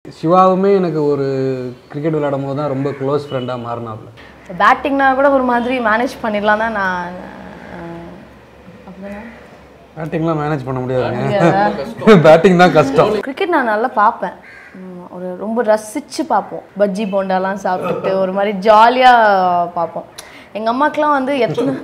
சிவாவுமே எனக்கு ஒரு கிரிக்கெட் விளையாடும் போது தான் ரொம்ப க்ளோஸ் ஃப்ரெண்டாக மாறினாப்ல பேட்டிங்னா கூட ஒரு மாதிரி மேனேஜ் பண்ணிடலாம் தான் நான் அஹ், அப்படிதானே பேட்டிங்லாம் மேனேஜ் பண்ண முடியாதுங்க பேட்டிங் தான் கஷ்டம் கிரிக்கெட் நான் நல்லா பார்ப்பேன் உம், ஒரு ரொம்ப ரசித்து பார்ப்போம் பஜ்ஜி போண்டாலாம் சாப்பிட்டுட்டு ஒரு மாதிரி ஜாலியாக பார்ப்போம் எங்கள் அம்மாக்கெலாம் வந்து எத்தனை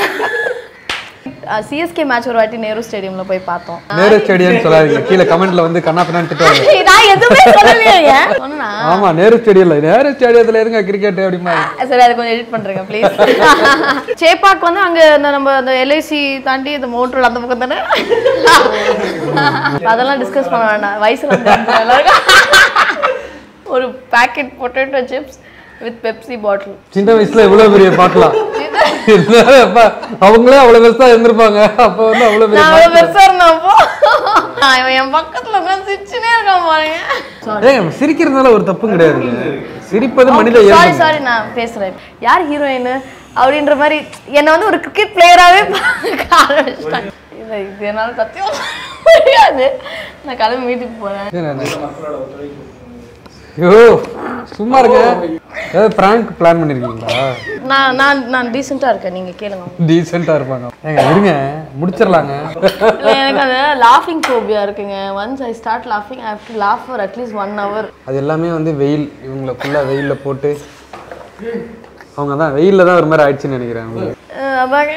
சிஎஸ்கே மேட்ச் ஒரு வாட்டி நேரு ஸ்டேடியம்ல போய் பார்த்தோம் நேரு ஸ்டேடியம்னு சொல்லாதீங்க கீழே கமெண்ட்ல வந்து கண்ணா பின்னான்னு திட்டுவாங்க நான் எதுவுமே சொல்லலையே சொன்னா ஆமா நேரு ஸ்டேடியம்ல நேரு ஸ்டேடியத்துல இருங்க கிரிக்கெட் அப்படிமா சரி அதை கொஞ்சம் எடிட் பண்றேங்க ப்ளீஸ் சேப்பாக் வந்து அங்க இந்த நம்ம அந்த எல்ஐசி தாண்டி இந்த மோட்டர் அந்த பக்கம் தானே அதெல்லாம் டிஸ்கஸ் பண்ண வேண்டாம் வயசுல வந்து எல்லாருக்கும் ஒரு packet potato chips with Pepsi bottle சின்ன வயசுல இவ்வளவு பெரிய பாட்டலாம் அப்ப அவங்களே அவ்வளவு பெருசா இருந்திருப்பாங்க அப்ப வந்து அவ்வளவு பெரிய நான் அவ்வளவு பெருசா இருந்தப்போ நான் இவன் என் பக்கத்துல உட்காந்து சிரிச்சுனே இருக்கான் பாருங்க ஏங்க சிரிக்கிறதுனால ஒரு தப்பும் கிடையாதுங்க சிரிப்பது மனித சாரி இயல்பு சாரி நான் பேசுறேன் யார் ஹீரோயின் அப்படின்ற மாதிரி என்னை வந்து ஒரு கிரிக்கெட் பிளேயராகவே பார்க்க ஆரம்பிச்சிட்டாங்க இல்லை இது என்னால் சத்தியம் முடியாது நான் கிளம்பி வீட்டுக்கு போறேன் ஐயோ சும்மா இருங்க ஏதாவது பிராங்க் பிளான் பண்ணிருக்கீங்களா நான் நான் நான் டீசெண்டாக இருக்கேன் நீங்க கேளுங்க டீசெண்டா இருப்பாங்க ஏங்க இருங்க முடிச்சிடலாங்க இல்லை எனக்கு அந்த லாஃபிங் ஃபோபியா இருக்குங்க ஒன்ஸ் ஐ ஸ்டார்ட் லாஃபிங் I have to laugh for at least one hour அது எல்லாமே வந்து வெயில் இவங்கள ஃபுல்லாக வெயிலில் போட்டு அவங்க தான் வெயிலில் தான் ஒரு மாதிரி ஆயிடுச்சுன்னு நினைக்கிறேன் அவங்களுக்கு. அதாங்க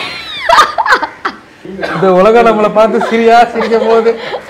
இந்த உலகம் நம்மளை பார்த்து சிரியா சிரிக்க போகுது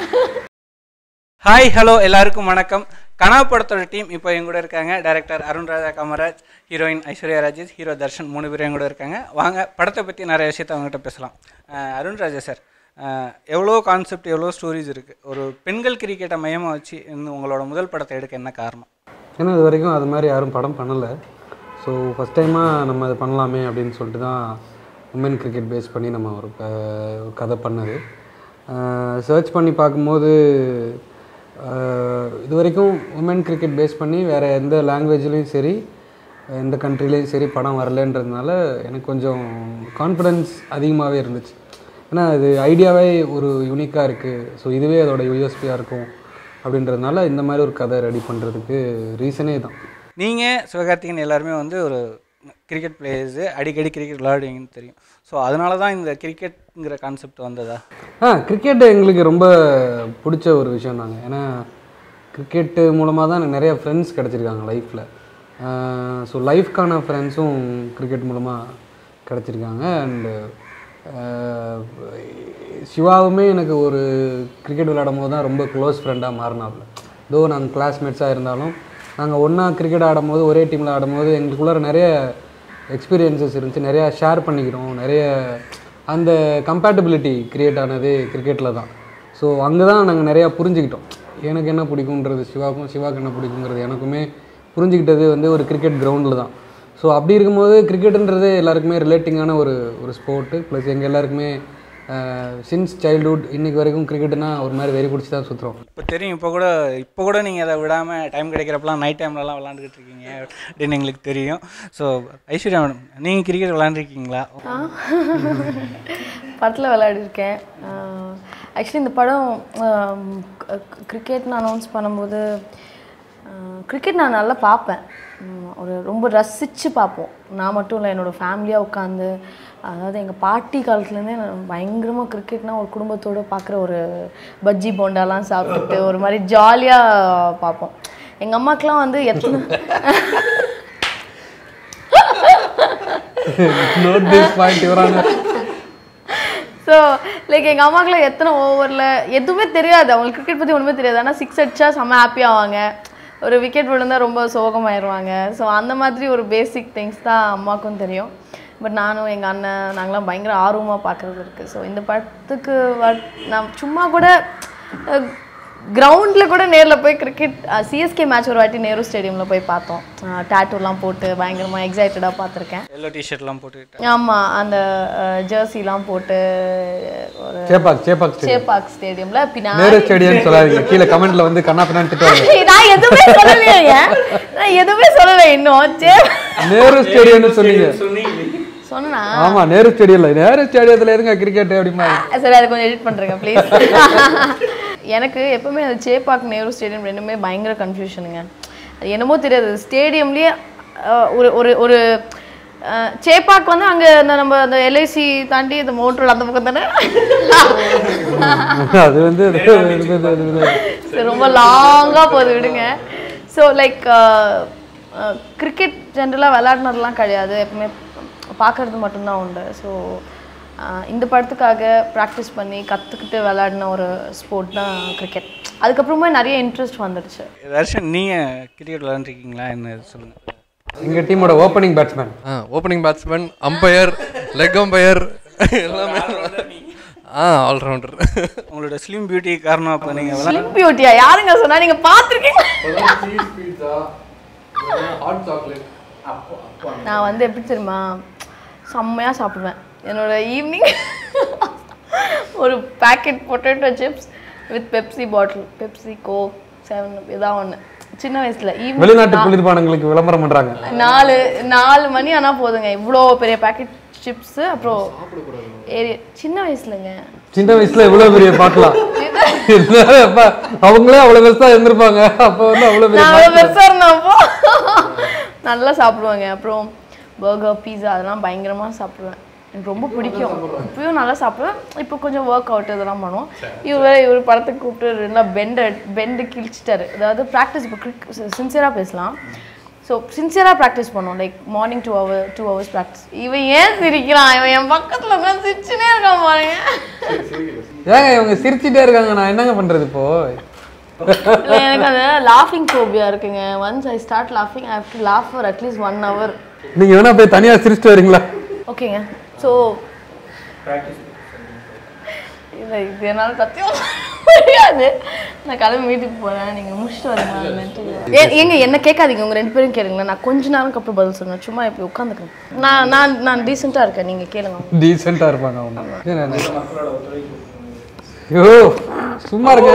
ஹாய் ஹலோ எல்லாருக்கும் வணக்கம் கனவு படத்தோட டீம் இப்போ என் கூட இருக்காங்க director Arun Raja Kamaraj heroine Aishwarya Rajesh hero Darshan மூணு பேரும் என் கூட இருக்காங்க வாங்க படத்தை பற்றி நிறைய விஷயத்த அவங்ககிட்ட பேசலாம் அஹ் அருண் ராஜா சார் அஹ் எவ்வளோ கான்செப்ட் எவ்வளோ ஸ்டோரிஸ் இருக்குது ஒரு பெண்கள் கிரிக்கெட்டை மையமாக வச்சு இந்த உங்களோட முதல் படத்தை எடுக்க என்ன காரணம் ஏன்னா இது வரைக்கும் அது மாதிரி யாரும் படம் பண்ணலை ஸோ ஃபஸ்ட் டைமாக நம்ம அதை பண்ணலாமே அப்படின்னு சொல்லிட்டு தான் உமன் கிரிக்கெட் பேஸ் பண்ணி நம்ம ஒரு க- ஒரு கதை பண்ணது சர்ச் பண்ணி பார்க்கும்போது ஆஹ், இது வரைக்கும் உமன் கிரிக்கெட் பேஸ் பண்ணி வேறு எந்த லாங்குவேஜ்லேயும் சரி எந்த கண்ட்ரிலையும் சரி படம் வரலன்றதுனால எனக்கு கொஞ்சம் கான்ஃபிடென்ஸ் அதிகமாகவே இருந்துச்சு ஏன்னா இது ஐடியாவே ஒரு யூனிக்காக இருக்குது ஸோ இதுவே அதோட யூஎஸ்பியாக இருக்கும் அப்படின்றதுனால இந்த மாதிரி ஒரு கதை ரெடி பண்ணுறதுக்கு ரீசனே தான் நீங்கள் சிவகார்த்திகேயன் எல்லாருமே வந்து ஒரு கிரிக்கெட் பிளேயர்ஸு அடிக்கடி கிரிக்கெட் விளையாடுவீங்கன்னு தெரியும் ஸோ அதனால தான் இந்த கிரிக்கெட்டுங்கிற கான்செப்ட் வந்ததா ஆ கிரிக்கெட் எங்களுக்கு ரொம்ப பிடிச்ச ஒரு விஷயம் தாங்க ஏன்னா கிரிக்கெட்டு மூலமாக தான் எனக்கு நிறைய ஃப்ரெண்ட்ஸ் கிடச்சிருக்காங்க லைஃப்பில் ஸோ லைஃப்க்கான ஃப்ரெண்ட்ஸும் கிரிக்கெட் மூலமாக கிடச்சிருக்காங்க அண்டு சிவாவுமே எனக்கு ஒரு கிரிக்கெட் விளையாடும் போது தான் ரொம்ப க்ளோஸ் ஃப்ரெண்டாக மாறினாப்ல தோ நாங்கள் கிளாஸ்மேட்ஸாக இருந்தாலும் நாங்கள் ஒன்றா கிரிக்கெட் ஆடும்போது ஒரே டீமில் ஆடும்போது எங்களுக்குள்ளார நிறைய எக்ஸ்பீரியன்சஸ் இருந்துச்சு நிறையா ஷேர் பண்ணிக்கிறோம் நிறைய அந்த கம்பேட்டபிலிட்டி கிரியேட் ஆனது கிரிக்கெட்டில் தான் ஸோ அங்கே தான் நாங்கள் நிறையா புரிஞ்சுக்கிட்டோம் எனக்கு என்ன பிடிக்குன்றது சிவாவுக்கும் சிவாவுக்கு என்ன பிடிக்குங்கிறது எனக்குமே புரிஞ்சுக்கிட்டது வந்து ஒரு கிரிக்கெட் கிரவுண்டில் தான் ஸோ அப்படி இருக்கும்போது கிரிக்கெட்டுன்றது எல்லாருக்குமே ரிலேட்டிங்கான ஒரு ஒரு ஸ்போர்ட்டு ப்ளஸ் எங்கள் எல்லாருக்குமே சின்ஸ் சைல்ட்ஹுட் இன்னைக்கு வரைக்கும் கிரிக்கெட்டுனா ஒரு மாதிரி வெறி பிடிச்சி தான் சுற்றுறோம் இப்போ தெரியும் இப்போ கூட இப்போ கூட நீங்கள் அதை விடாமல் டைம் கிடைக்கிறப்பலாம் நைட் டைம்லலாம் விளாண்டுக்கிட்டு இருக்கீங்க அப்படின்னு எங்களுக்கு தெரியும் ஸோ ஐஸ்வர்யா மேடம் நீங்கள் கிரிக்கெட் விளாண்டுருக்கீங்களா படத்தில் விளையாடிருக்கேன் ஆக்சுவலி இந்த படம் கிரிக்கெட்னு அனௌன்ஸ் பண்ணும்போது கிரிக்கெட் நான் நல்லா பார்ப்பேன் உம், ஒரு ரொம்ப ரசித்து பார்ப்போம் நான் மட்டும் இல்லை என்னோடய ஃபேமிலியாக உட்காந்து அதாவது எங்கள் பாட்டி காலத்துலேருந்தே நான் பயங்கரமாக கிரிக்கெட்னா ஒரு குடும்பத்தோடு பார்க்குற ஒரு பஜ்ஜி போண்டாலாம் சாப்பிட்டுட்டு ஒரு மாதிரி ஜாலியாக பார்ப்போம் எங்கள் அம்மாக்கெலாம் வந்து எத்தனை நோட் திஸ் பாயிண்ட் இவரான ஸோ லைக் எங்கள் அம்மாக்குலாம் எத்தனை ஓவரில் எதுவுமே தெரியாது அவங்களுக்கு கிரிக்கெட் பற்றி ஒன்றுமே தெரியாது ஆனால் சிக்ஸ் அடிச்சா செம்ம happy ஆவாங்க ஒரு விக்கெட் விழுந்தா ரொம்ப சோகமாயிருவாங்க ஸோ அந்த மாதிரி ஒரு பேசிக் திங்ஸ் தான் அம்மாவுக்கும் தெரியும் பட் நானும் எங்கள் அண்ணன் நாங்களாம் பயங்கர ஆர்வமாக பார்க்குறது இருக்குது ஸோ இந்த படத்துக்கு வ நான் சும்மா கூட கிரவுண்டில் கூட நேரில் போய் கிரிக்கெட் சிஎஸ்கே மேட்ச் ஒரு வாட்டி நேரு ஸ்டேடியமில் போய் பார்த்தோம் டேட்டூலாம் போட்டு பயங்கரமாக எக்ஸைட்டடாக பார்த்துருக்கேன் எல்லோ டிஷர்ட்லாம் போட்டுக்கிட்டு ஆமாம் அந்த ஜெர்சிலாம் போட்டு ஒரு சேப்பாக் சேப்பாக் ஸ்டேடியம் சேப்பாக் ஸ்டேடியம்ல பின்னாடி நேரு ஸ்டேடியம்னு சொல்லாதீங்க கீழே கமெண்ட்ல வந்து கண்ணா பின்னான்னு திட்டுவாங்க நான் எதுவுமே சொல்லலையே நான் எதுவுமே சொல்லலை இன்னும் சே நேரு ஸ்டேடியம்னு சொன்னீங்க சொன்னா ஆமா நேரு ஸ்டேடியம்ல நேரு ஸ்டேடியத்துல இருங்க கிரிக்கெட் அப்படிமா சரி அதை கொஞ்சம் எடிட் பண்றேங்க ப்ளீஸ் எனக்கு எப்பவுமே அந்த சேப்பாக் நேரு ஸ்டேடியம் ரெண்டுமே பயங்கர கன்ஃபியூஷனுங்க அது என்னமோ தெரியாது ஸ்டேடியம்லேயே ஒரு ஒரு ஒரு அஹ், சேப்பாக் வந்து அங்கே இந்த நம்ம அந்த எல்ஐசி தாண்டி இந்த மோட்டர் அந்த பக்கம் தானே அது வந்து அது வந்து- அது வந்து- சரி, ரொம்ப லாங்காக போகுது விடுங்க ஸோ லைக் கிரிக்கெட் ஜென்ரலாக விளையாடினதுலாம் கிடையாது எப்பவுமே பார்க்கறது மட்டும்தான் உண்டு ஸோ இந்த படத்துக்காக ப்ராக்டிஸ் பண்ணி கற்றுக்கிட்டு விளையாடின ஒரு ஸ்போர்ட் தான் கிரிக்கெட் அதுக்கப்புறமா நிறைய இன்ட்ரெஸ்ட் வந்துடுச்சு தர்ஷன் நீங்கள் கிரிக்கெட் விளாண்டுருக்கீங்களா என்ன சொல்லுங்கள் எங்க டீமோட opening batsman ah opening batsman umpire leg umpire எல்லாமே ஆ ஆல்ரவுண்டர் உங்களோட ஸ்லிம் பியூட்டி காரணம் அப்போ நீங்கள் விளா ஸ்லிம் பியூட்டியா யாருங்க சொன்னா நீங்க பார்த்துருக்கீங்க நான் வந்து எப்படி தெரியுமா செம்மையா சாப்பிடுவேன் என்னோட ஈவினிங் ஒரு packet potato chips with Pepsi bottle Pepsi go seven ஏதாவது ஒன்று சின்ன வயசுல வெளிநாட்டு ஈவினிங் குளிர்பானங்களுக்கு விளம்பரம் பண்றாங்க நாலு நாலு மணி ஆனா போதுங்க இவ்வளோ பெரிய பேக்கெட் சிப்ஸ் அப்புறம் ஏரி சின்ன வயசுலங்க சின்ன வயசுல இவ்வளவு பெரிய பாட்டலாம் அப்ப அவங்களே அவ்வளவு பெருசா இருந்திருப்பாங்க அப்ப வந்து அவ்வளவு பெரிய நான் அவ்வளோ பெருசாக இருந்தப்போ நல்லா சாப்பிடுவாங்க அப்புறம் பர்கர் பீஸா அதெல்லாம் பயங்கரமா சாப்பிடுவேன் எனக்கு ரொம்ப பிடிக்கும் இப்பயும் நல்லா சாப்பிடுவேன் இப்போ கொஞ்சம் ஒர்க் அவுட் இதெல்லாம் பண்ணுவோம் இவர் வேற இவர் படத்துக்கு கூப்பிட்டு நல்லா பெண்டை பெண்டு கிழிச்சிட்டாரு அதாவது ப்ராக்டிஸ் இப்போ சின்சியராக பேசலாம் ஸோ சின்சியராக ப்ராக்டிஸ் பண்ணோம் like morning two hour two hours practice இவன் ஏன் சிரிக்கிறான் இவன் என் பக்கத்தில் உட்காந்து சிரிச்சுனே இருக்கான் பாருங்க ஏங்க இவங்க சிரிச்சிட்டே இருக்காங்க நான் என்னங்க பண்றது இப்போ இல்லை எனக்கு அந்த லாஃபிங் ஃபோபியா இருக்குங்க ஒன்ஸ் ஐ ஸ்டார்ட் லாஃபிங் I have to laugh for at least one hour நீங்க வேணா போய் தனியா சிரிச்சிட்டு வரீங்களா ஓகேங்க ஸோ இல்லை இது என்னால் சத்தியம் முடியாது நான் கிளம்பி வீட்டுக்கு போகிறேன் நீங்கள் முடிச்சுட்டு வரீங்களா ஏங்க என்ன கேட்காதீங்க உங்கள் ரெண்டு பேரும் கேளுங்களேன் நான் கொஞ்ச நேரம்க்கு அப்புறம் பதில் சொல்லுவேன் சும்மா இப்படி உட்காந்துக்கிறேன் நான் நான் நான் டீசெண்டாக இருக்கேன் நீங்கள் கேளுங்க டீசெண்டா இருப்பாங்க அவங்க ஏங்க, ஐயோ சும்மா இருங்க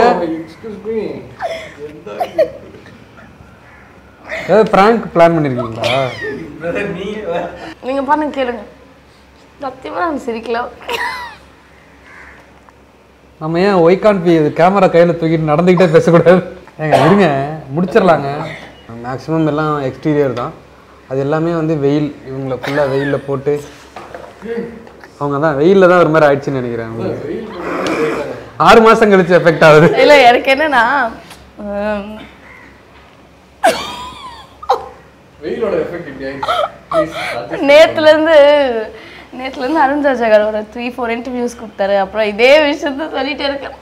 ஏதாவது பிராங்க் பிளான் பண்ணிருக்கீங்களா நீங்கள் பண்ணுங்க கேளுங்க சத்தியமாக நான் சிரிக்கல நம்ம ஏன் ஒய் கான் பி கேமரா கையில் தூக்கிட்டு நடந்துக்கிட்டே பேசக்கூடாது ஏங்க இருங்க முடிச்சிடலாங்க மேக்ஸிமம் எல்லாம் எக்ஸ்டீரியர் தான் அது எல்லாமே வந்து வெயில் இவங்கள ஃபுல்லாக வெயிலில் போட்டு அவங்க தான் வெயிலில் தான் ஒரு மாதிரி ஆயிடுச்சுன்னு நினைக்கிறேன் அவங்களுக்கு. ஆறு மாதம் கழிச்சு எஃபெக்ட் ஆகுது இல்லை எனக்கு என்னன்னா ஹம், வெயிலோட எஃபெக்ட் இப்படி நேத்துல இருந்து நேத்துல இருந்து அருண் ராஜாகர் ஒரு த்ரீ ஃபோர் இன்டர்வியூஸ் கொடுத்தாரு அப்புறம் இதே விஷயத்த சொல்லிட்டே இருக்கேன்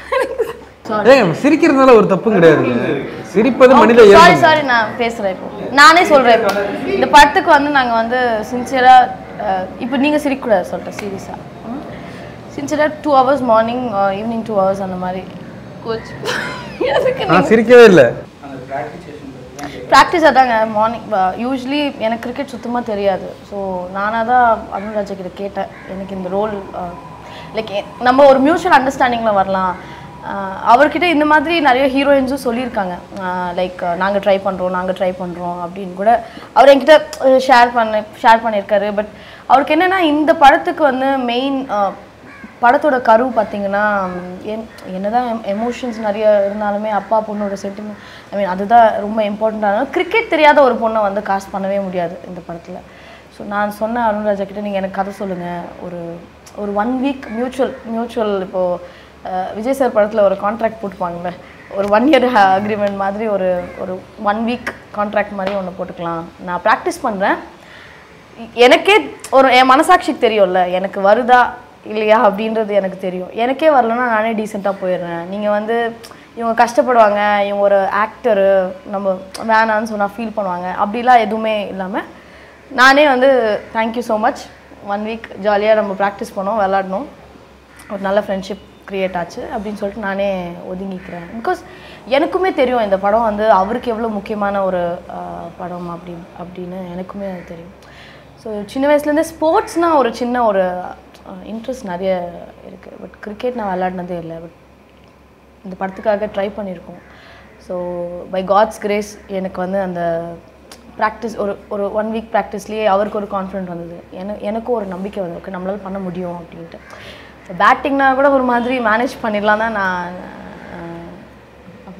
ஏங்க சிரிக்கிறதுனால ஒரு தப்பும் கிடையாதுங்க சிரிப்பது மனித சாரி இயல்பு சாரி நான் பேசுறேன் இப்போ நானே சொல்றேன் இப்போ இந்த படத்துக்கு வந்து நாங்க வந்து சின்சியரா இப்போ நீங்க சிரிக்கக்கூடாது சொல்லிட்டேன் சீரியஸா சின்சியரா two hours morning evening two hours அந்த மாதிரி கோச் எதுக்கு நான் சிரிக்கவே இல்லை ப்ராக்டிஸ் அதாங்க மார்னிங் யூஸ்வலி எனக்கு கிரிக்கெட் சுத்தமாக தெரியாது ஸோ நானாக தான் அருண்ராஜா கிட்ட கேட்டேன் எனக்கு இந்த ரோல் லைக் நம்ம ஒரு மியூச்சுவல் அண்டர்ஸ்டாண்டிங்கில் வரலாம் அஹ், அவர்கிட்ட இந்த மாதிரி நிறைய ஹீரோயின்ஸும் சொல்லியிருக்காங்க லைக் நாங்கள் ட்ரை பண்ணுறோம் நாங்கள் ட்ரை பண்ணுறோம் அப்படின்னு கூட அவர் என்கிட்ட ஷேர் பண்ண ஷேர் பண்ணியிருக்காரு பட் அவருக்கு என்னென்னா இந்த படத்துக்கு வந்து மெயின் படத்தோட கரு பார்த்தீங்கன்னா ம், என் என்னதான் எமோஷன்ஸ் நிறைய இருந்தாலுமே அப்பா பொண்ணோட சென்டிமெண்ட் ஐ மீன் அதுதான் ரொம்ப இம்பார்ட்டண்ட்டான கிரிக்கெட் தெரியாத ஒரு பொண்ணை வந்து காஸ்ட் பண்ணவே முடியாது இந்த படத்தில் ஸோ நான் சொன்ன அருண்ராஜா கிட்ட நீங்கள் எனக்கு கதை சொல்லுங்கள் ஒரு ஒரு ஒன் வீக் மியூச்சுவல் மியூச்சுவல் இப்போது விஜய் சார் படத்தில் ஒரு கான்ட்ராக்ட் போட்டுப்பாங்கல்ல ஒரு ஒன் இயர் அக்ரிமெண்ட் மாதிரி ஒரு ஒரு ஒன் வீக் கான்ட்ராக்ட் மாதிரி ஒன்று போட்டுக்கலாம் நான் ப்ராக்டிஸ் பண்ணுறேன் எனக்கே ஒரு என் மனசாட்சிக்கு தெரியும்ல எனக்கு வருதா இல்லையா அப்படின்றது எனக்கு தெரியும் எனக்கே வரலன்னா நானே டீசெண்டாக போயிடுறேன் நீங்கள் வந்து இவங்க கஷ்டப்படுவாங்க இவங்க ஒரு ஆக்டரு நம்ம வேணான்னு சொன்னால் ஃபீல் பண்ணுவாங்க அப்படிலாம் எதுவுமே இல்லாமல் நானே வந்து thank you so much one week ஜாலியாக நம்ம ப்ராக்டிஸ் பண்ணோம் விளாடணும் ஒரு நல்ல ஃப்ரெண்ட்ஷிப் க்ரியேட் ஆச்சு அப்படின்னு சொல்லிட்டு நானே ஒதுங்கிக்கிறேன் பிகாஸ் எனக்குமே தெரியும் இந்த படம் வந்து அவருக்கு எவ்வளோ முக்கியமான ஒரு ஆஹ், படம் அப்படி அப்படின்னு எனக்குமே அது தெரியும் ஸோ சின்ன வயசுலேருந்தே ஸ்போர்ட்ஸ்னால் ஒரு சின்ன ஒரு இன்ட்ரெஸ்ட் நிறைய இருக்குது பட் கிரிக்கெட் நான் விளையாடினதே இல்லை பட் இந்த படத்துக்காக ட்ரை பண்ணியிருக்கோம் ஸோ பை காட்ஸ் கிரேஸ் எனக்கு வந்து அந்த ப்ராக்டிஸ் ஒரு ஒரு ஒன் வீக் ப்ராக்டிஸ்லேயே அவருக்கு ஒரு கான்ஃபிடென்ட் வந்தது எனக்கு எனக்கும் ஒரு நம்பிக்கை வந்து ஓகே நம்மளால பண்ண முடியும் அப்படின்ட்டு ஸோ பேட்டிங்னா கூட ஒரு மாதிரி மேனேஜ் பண்ணிடலாம் தான் நான்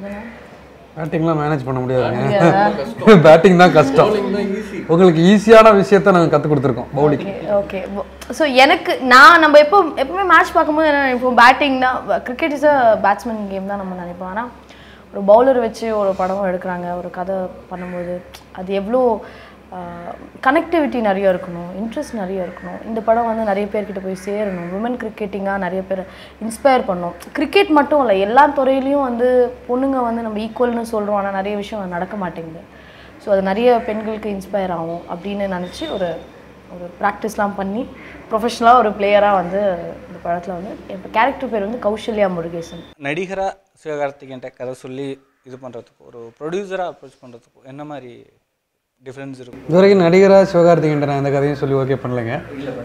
பேட்டிங்லாம் மேனேஜ் பண்ண முடியாதுங்க பேட்டிங் தான் கஷ்டம் உங்களுக்கு ஈஸியான விஷயத்த நாங்கள் கற்றுக் கொடுத்துருக்கோம் பவுலிங் ஓகே ஸோ எனக்கு நான் நம்ம எப்போ எப்பவுமே மேட்ச் பார்க்கும்போது என்ன நினைப்போம் பேட்டிங்னா cricket is a batsman game தான் நம்ம நினைப்போம் ஆனால் ஒரு பவுலர் வச்சு ஒரு படம் எடுக்கிறாங்க ஒரு கதை பண்ணும்போது அது எவ்வளோ கனெக்டிவிட்டி நிறைய இருக்கணும் இன்ட்ரெஸ்ட் நிறைய இருக்கணும் இந்த படம் வந்து நிறைய பேர்கிட்ட போய் சேரணும் விமன் கிரிக்கெட்டிங்காக நிறைய பேர் இன்ஸ்பயர் பண்ணணும் கிரிக்கெட் மட்டும் இல்லை எல்லா துறையிலையும் வந்து பொண்ணுங்க வந்து நம்ம ஈக்குவல்னு சொல்கிறோம் ஆனால் நிறைய விஷயம் நடக்க மாட்டேங்குது ஸோ அது நிறைய பெண்களுக்கு இன்ஸ்பயர் ஆகும் அப்படின்னு நினச்சி ஒரு ஒரு ப்ராக்டிஸ்லாம் பண்ணி ப்ரொஃபஷனலாக ஒரு பிளேயராக வந்து இந்த படத்தில் வந்து இப்போ கேரக்டர் பேர் வந்து கௌசல்யா முருகேசன் நடிகராக சிவகார்த்திகேயன்ட்ட கதை சொல்லி இது பண்ணுறதுக்கு ஒரு ப்ரொடியூசராக அப்ரோச் பண்ணுறதுக்கும் என்ன மாதிரி டிஃப்ரென்ஸ் இருக்கும் இது வரைக்கும் நடிகராக சிவகார்த்திகேயன் நான் இந்த கதையும் சொல்லி ஓகே பண்ணலைங்க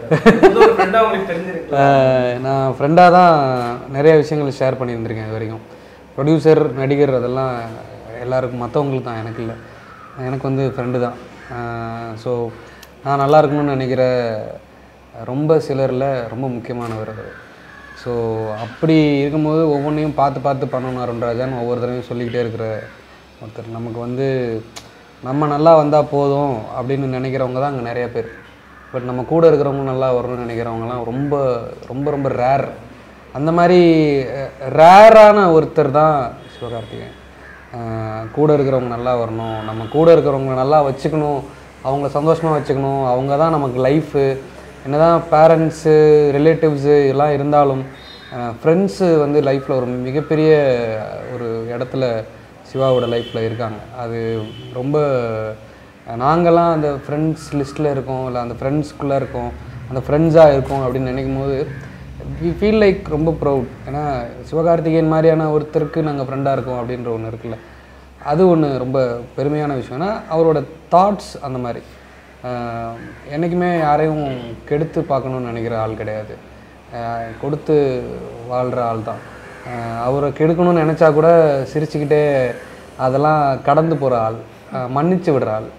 ஆஹ் நான் ஃப்ரெண்டாக தான் நிறைய விஷயங்கள் ஷேர் பண்ணியிருந்திருக்கேன் இது வரைக்கும் ப்ரொடியூசர் நடிகர் அதெல்லாம் எல்லாருக்கும் மற்றவங்களுக்கு தான் எனக்கு இல்லை எனக்கு வந்து ஃப்ரெண்டு தான் ஸோ நான் நல்லா இருக்கணும்னு நினைக்கிற ரொம்ப சிலரில் ரொம்ப முக்கியமானவர் அவர் ஸோ அப்படி இருக்கும்போது ஒவ்வொன்றையும் பார்த்து பார்த்து பண்ணணும் அருண்ராஜான்னு ஒவ்வொரு தடவையும் சொல்லிக்கிட்டே இருக்கிற ஒருத்தர் நமக்கு வந்து நம்ம நல்லா வந்தால் போதும் அப்படின்னு நினைக்கிறவங்க தான் அங்கே நிறைய பேர் பட் நம்ம கூட இருக்கிறவங்க நல்லா வரணும்னு நினைக்கிறவங்கலாம் ரொம்ப ரொம்ப ரொம்ப ரேர் அந்த மாதிரி ரேரான ஒருத்தர் தான் சிவகார்த்திகேயன் அஹ் கூட இருக்கிறவங்க நல்லா வரணும் நம்ம கூட இருக்கிறவங்க நல்லா வச்சுக்கணும் அவங்கள சந்தோஷமாக வச்சுக்கணும் அவங்க தான் நமக்கு லைஃபு என்னதான் பேரண்ட்ஸு ரிலேட்டிவ்ஸு எல்லாம் இருந்தாலும் ஃப்ரெண்ட்ஸு வந்து லைஃப்பில் ஒரு மிகப்பெரிய ஒரு இடத்துல சிவாவோட லைஃப்பில் இருக்காங்க அது ரொம்ப நாங்கள்லாம் அந்த ஃப்ரெண்ட்ஸ் லிஸ்ட்டில் இருக்கோம் இல்லை அந்த ஃப்ரெண்ட்ஸ்குள்ளே இருக்கோம் அந்த ஃப்ரெண்ட்ஸாக இருக்கோம் அப்படின்னு நினைக்கும் போது வி ஃபீல் லைக் ரொம்ப ப்ரௌட் ஏன்னா சிவகார்த்திகேயன் மாதிரியான ஒருத்தருக்கு நாங்கள் ஃப்ரெண்டாக இருக்கோம் அப்படின்ற ஒன்று இருக்குல்ல அது ஒன்று ரொம்ப பெருமையான விஷயம் ஏன்னா அவரோட தாட்ஸ் அந்த மாதிரி ஆஹ் என்றைக்குமே யாரையும் கெடுத்து பார்க்கணுன்னு நினைக்கிற ஆள் கிடையாது ஆஹ் கொடுத்து வாழ்கிற ஆள் தான் ஆஹ் அவரை கெடுக்கணும்னு நினச்சா கூட சிரிச்சுக்கிட்டே அதெல்லாம் கடந்து போகிற ஆள் ஆஹ் மன்னிச்சு விடுற ஆள்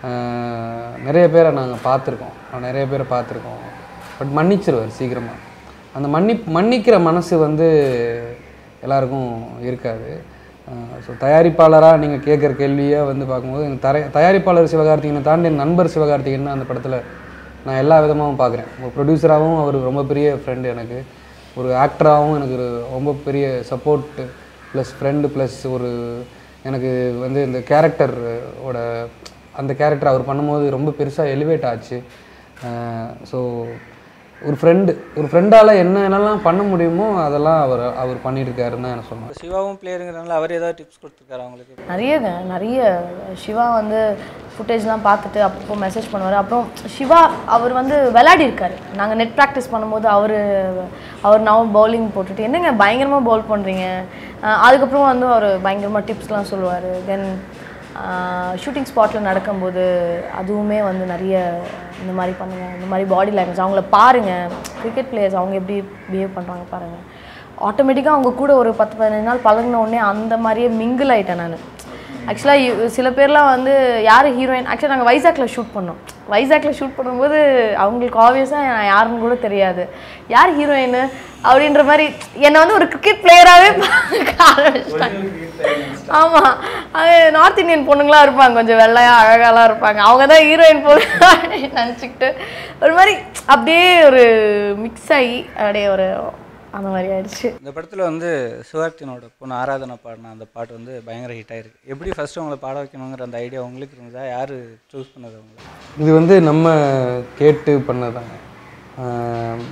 ஆஹ் நிறைய பேரை நாங்கள் பார்த்துருக்கோம் நிறைய பேரை பார்த்துருக்கோம் பட் மன்னிச்சிருவார் சீக்கிரமாக அந்த மன்னி மன்னிக்கிற மனசு வந்து எல்லாருக்கும் இருக்காது ஸோ தயாரிப்பாளராக நீங்கள் கேட்குற கேள்வியை வந்து பார்க்கும்போது எனக்கு தர தயாரிப்பாளர் சிவகார்த்திகனை தாண்டி என் நண்பர் சிவகார்த்திகன் அந்த படத்தில் நான் எல்லா விதமாகவும் பார்க்குறேன் ஒரு ப்ரொடியூசராகவும் அவர் ரொம்ப பெரிய ஃப்ரெண்டு எனக்கு ஒரு ஆக்டராகவும் எனக்கு ஒரு ரொம்ப பெரிய சப்போர்ட் ப்ளஸ் ஃப்ரெண்டு ப்ளஸ் ஒரு எனக்கு வந்து இந்த கேரக்டர் ஓட அந்த கேரக்டர் அவர் பண்ணும்போது ரொம்ப பெருசாக எலிவேட் ஆச்சு ஸோ ஒரு ஃப்ரெண்டு ஒரு ஃப்ரெண்டால் என்ன என்னெல்லாம் பண்ண முடியுமோ அதெல்லாம் அவர் அவர் பண்ணியிருக்காருன்னு தான் எனக்கு சொன்னேன் சிவாவும் பிளேயருங்கிறனால அவர் ஏதாவது டிப்ஸ் கொடுத்துருக்காரு அவங்களுக்கு நிறையங்க நிறைய சிவா வந்து ஃபுட்டேஜ்லாம் பார்த்துட்டு அப்பப்போ மெசேஜ் பண்ணுவார் அப்புறம் சிவா அவர் வந்து விளையாடி இருக்காரு நாங்கள் நெட் ப்ராக்டிஸ் பண்ணும்போது அவர் அவர் நான் பவுலிங் போட்டுட்டு என்னங்க பயங்கரமாக பவுல் பண்ணுறீங்க அதுக்கப்புறம் வந்து அவர் பயங்கரமாக டிப்ஸ்லாம் சொல்லுவார் தென் ஷூட்டிங் ஸ்பாட்டில் நடக்கும்போது அதுவுமே வந்து நிறைய இந்த மாதிரி பண்ணுங்க இந்த மாதிரி பாடி லாங்குவேஜ் அவங்கள பாருங்கள் கிரிக்கெட் பிளேயர்ஸ் அவங்க எப்படி பிஹேவ் பண்ணுறாங்க பாருங்கள் ஆட்டோமேட்டிக்காக அவங்க கூட ஒரு பத்து பதினஞ்சு நாள் பழகுன உடனே அந்த மாதிரியே மிங்கிள் ஆயிட்டேன் நான் ஆக்சுவலாக சில பேர்லாம் வந்து யார் ஹீரோயின் ஆக்சுவலாக நாங்கள் வைசாக்கில் ஷூட் பண்ணோம் வைசாக்கில் ஷூட் பண்ணும்போது அவங்களுக்கு ஆப்வியஸாக நான் யாருன்னு கூட தெரியாது யார் ஹீரோயின் அப்படின்ற மாதிரி என்னை வந்து ஒரு கிரிக்கெட் பிளேயராகவே பார்க்க ஆரம்பிச்சிட்டாங்க ஆமாம் அது நார்த் இந்தியன் பொண்ணுங்களாம் இருப்பாங்க கொஞ்சம் வெள்ளையா அழகாலாம் இருப்பாங்க அவங்க தான் ஹீரோயின் போல நினச்சிக்கிட்டு ஒரு மாதிரி அப்படியே ஒரு மிக்ஸ் ஆகி அப்படியே ஒரு அந்த மாதிரி ஆயிடுச்சு இந்த படத்தில் வந்து சிவார்த்தினோட பொண்ணு ஆராதனை பாடின அந்த பாட்டு வந்து பயங்கர ஹிட் ஆயிருக்கு எப்படி ஃபர்ஸ்ட் அவங்கள பாட வைக்கணுங்கிற அந்த ஐடியா உங்களுக்கு இருந்ததா யார் சூஸ் பண்ணது அவங்களை இது வந்து நம்ம கேட்டு பண்ணதாங்க ஆஹ்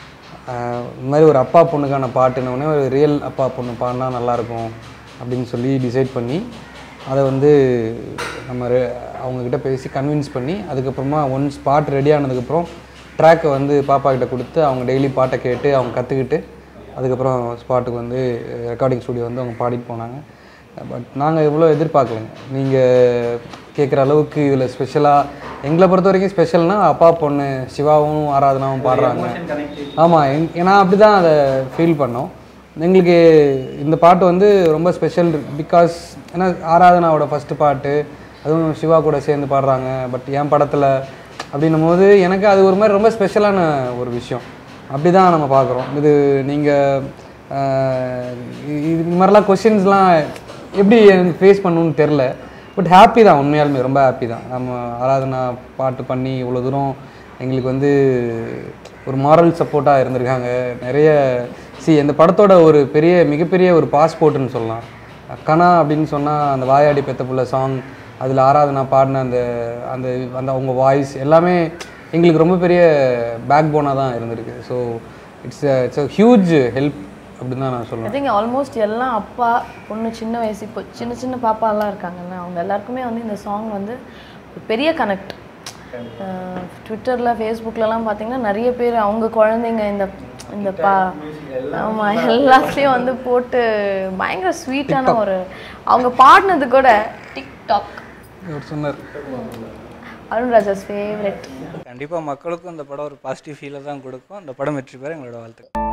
ஆஹ் இந்த மாதிரி ஒரு அப்பா பொண்ணுக்கான பாட்டுனவுடனே ஒரு ரியல் அப்பா பொண்ணு பாடினா நல்லாயிருக்கும் அப்படின்னு சொல்லி டிசைட் பண்ணி அதை வந்து நம்ம ரெ- அவங்கக்கிட்ட பேசி கன்வின்ஸ் பண்ணி அதுக்கப்புறமா ஒன்ஸ் பாட்டு ரெடி ஆனதுக்கப்புறம் ட்ராக்கை வந்து பாப்பா கிட்ட கொடுத்து அவங்க டெய்லி பாட்டை கேட்டு அவங்க கற்றுக்கிட்டு அதுக்கப்புறம் ஸ்பாட்டுக்கு வந்து ரெக்கார்டிங் ஸ்டுடியோ வந்து அவங்க பாடிட்டு போனாங்க பட் நாங்கள் இவ்வளோ எதிர்பார்க்கலைங்க நீங்கள் கேட்குற அளவுக்கு இதில் ஸ்பெஷலாக எங்களை பொறுத்த வரைக்கும் ஸ்பெஷல்னால் அப்பா பொண்ணு சிவாவும் ஆராதனாவும் பாடுறாங்க ஆமாம் எங் ஏன்னா அப்படி தான் அதை ஃபீல் பண்ணோம் எங்களுக்கு இந்த பாட்டு வந்து ரொம்ப ஸ்பெஷல் பிகாஸ் ஏன்னா ஆராதனாவோட ஃபஸ்ட்டு பாட்டு அதுவும் சிவா கூட சேர்ந்து பாடுறாங்க பட் என் படத்தில் அப்படின்னும் போது எனக்கு அது ஒரு மாதிரி ரொம்ப ஸ்பெஷலான ஒரு விஷயம் அப்படி தான் நம்ம பார்க்குறோம் இது நீங்கள் இது மாதிரிலாம் கொஷின்ஸ்லாம் எப்படி எனக்கு ஃபேஸ் பண்ணணும்னு தெரில பட் ஹாப்பி தான் உண்மையாலுமே ரொம்ப ஹாப்பி தான் நம்ம ஆராதனா பாட்டு பண்ணி இவ்வளோ தூரம் எங்களுக்கு வந்து ஒரு மாரல் சப்போர்ட்டாக இருந்திருக்காங்க நிறைய சி இந்த படத்தோட ஒரு பெரிய மிகப்பெரிய ஒரு பாஸ்போர்ட்னு சொல்லலாம் கனா அப்படின்னு சொன்னால் அந்த வாயாடி பெத்த புள்ள சாங் அதில் ஆராதனா பாடின அந்த அந்த அந்த அவங்க வாய்ஸ் எல்லாமே எங்களுக்கு ரொம்ப பெரிய பேக் போனாக தான் இருந்திருக்கு so it's it's a huge help அப்படின்னு தான் நான் ஐ சொல்லுவேன் திங்க் ஆல்மோஸ்ட் எல்லாம் அப்பா பொண்ணு சின்ன வயசு இப்போ சின்ன சின்ன பாப்பாலாம் இருக்காங்கல்ல அவங்க எல்லாருக்குமே வந்து இந்த சாங் வந்து ஒரு பெரிய கனெக்ட் ட்விட்டரில் ஃபேஸ்புக்லலாம் பார்த்தீங்கன்னா நிறைய பேர் அவங்க குழந்தைங்க இந்த இந்த பா ஆமாம் எல்லாத்துலேயும் வந்து போட்டு பயங்கர ஸ்வீட்டான ஒரு அவங்க பாடினது கூட டிக்டாக் அவர் சொன்னார் அருண்ராஜாஸ் ஃபேவரெட் கண்டிப்பாக மக்களுக்கும் இந்த படம் ஒரு பாசிட்டிவ் ஃபீலை தான் கொடுக்கும் அந்த படம் வெற்றி பெற எங்களோட வாழ்த்துக்கள்